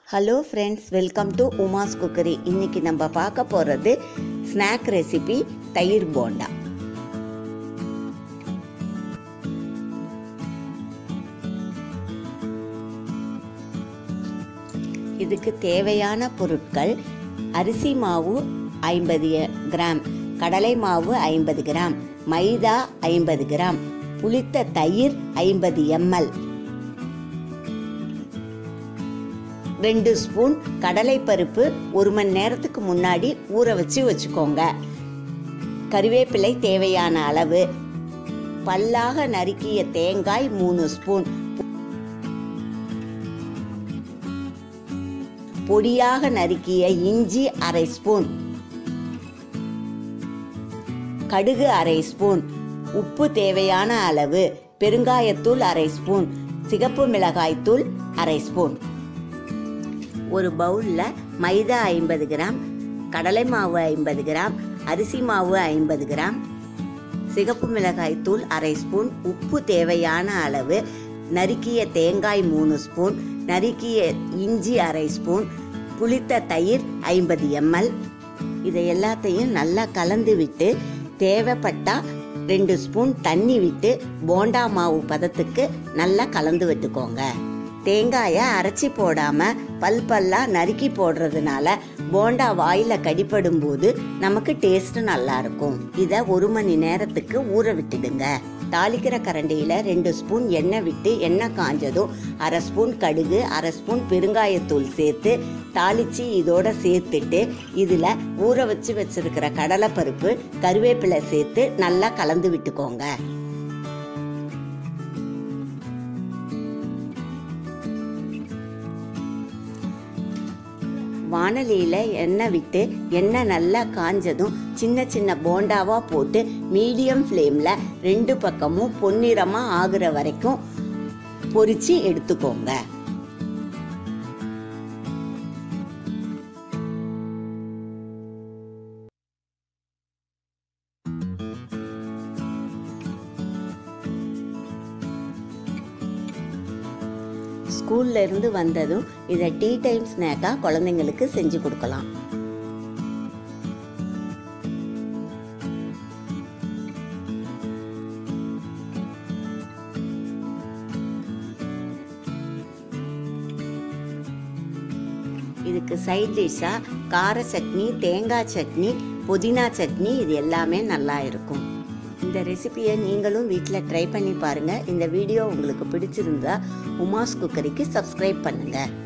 hello friends welcome to Uma's cookery இன்னைக்கு நம்ம பார்க்க போகிறது ஸ்நாக் ரெசிபி தயிர் போண்டா இதுக்கு தேவையான பொருட்கள் அரிசி மாவு ஐம்பது கிராம் கடலை மாவு ஐம்பது கிராம் மைதா ஐம்பது கிராம் புளித்த தயிர் ஐம்பது எம்எல் ரெண்டு ஸ்பூன் கடலைப்பருப்பு ஒரு மணி நேரத்துக்கு முன்னாடி ஊற வச்சு வச்சுக்கோங்க கறிவேப்பிலை தேவையான அளவு பல்லாக நறுக்கிய தேங்காய் மூணு ஸ்பூன் பொடியாக நறுக்கிய இஞ்சி அரை ஸ்பூன் கடுகு அரை ஸ்பூன் உப்பு தேவையான அளவு பெருங்காயத்தூள் அரை ஸ்பூன் சிகப்பு மிளகாய்த்தூள் அரை ஸ்பூன் ஒரு பவுலில் மைதா ஐம்பது கிராம் கடலை மாவு ஐம்பது கிராம் அரிசி மாவு ஐம்பது கிராம் சிகப்பு மிளகாய் தூள் அரை ஸ்பூன் உப்பு தேவையான அளவு நறுக்கிய தேங்காய் மூணு ஸ்பூன் நறுக்கிய இஞ்சி அரை ஸ்பூன் புளித்த தயிர் ஐம்பது எம்எல் இதை எல்லாத்தையும் நல்லா கலந்து விட்டு தேவைப்பட்டா ரெண்டு ஸ்பூன் தண்ணி விட்டு போண்டா மாவு பதத்துக்கு நல்லா கலந்து விட்டுக்கோங்க தேங்காயை அரைச்சி போடாமல் பல் பல்லாக நறுக்கி போடுறதுனால போண்டா வாயில் கடிப்படும் போது நமக்கு டேஸ்ட் நல்லா இருக்கும் இதை ஒரு மணி நேரத்துக்கு ஊற விட்டுடுங்க தாளிக்கிற கரண்டியில் ரெண்டு ஸ்பூன் எண்ணெய் விட்டு எண்ணெய் காஞ்சதும் அரை ஸ்பூன் கடுகு அரை ஸ்பூன் பெருங்காயத்தூள் சேர்த்து தாளித்து இதோட சேர்த்துட்டு இதில் ஊற வச்சு வச்சிருக்கிற கடலைப்பருப்பு கருவேப்பிலை சேர்த்து நல்லா கலந்து விட்டுக்கோங்க வானலியில் எண்ணெய் விட்டு எண்ணெய் நல்லா காஞ்சதும் சின்ன சின்ன போண்டாவாக போட்டு மீடியம் ஃப்ளேமில் ரெண்டு பக்கமும் பொன்னிறமாக ஆகுற வரைக்கும் பொரிச்சு எடுத்துக்கோங்க ஸ்கூல்ல இருந்து வந்ததும் இதை டீ டைம் ஸ்நாக்காக குழந்தைங்களுக்கு செஞ்சு கொடுக்கலாம் இதுக்கு சைட் டிஷ்ஷாக கார சட்னி தேங்காய் சட்னி புதினா சட்னி இது எல்லாமே நல்லா இருக்கும் இந்த ரெசிபியை நீங்களும் வீட்டில் ட்ரை பண்ணி பாருங்கள் இந்த வீடியோ உங்களுக்கு பிடிச்சிருந்தா உமாஸ் குக்கரிக்கு சப்ஸ்கிரைப் பண்ணுங்கள்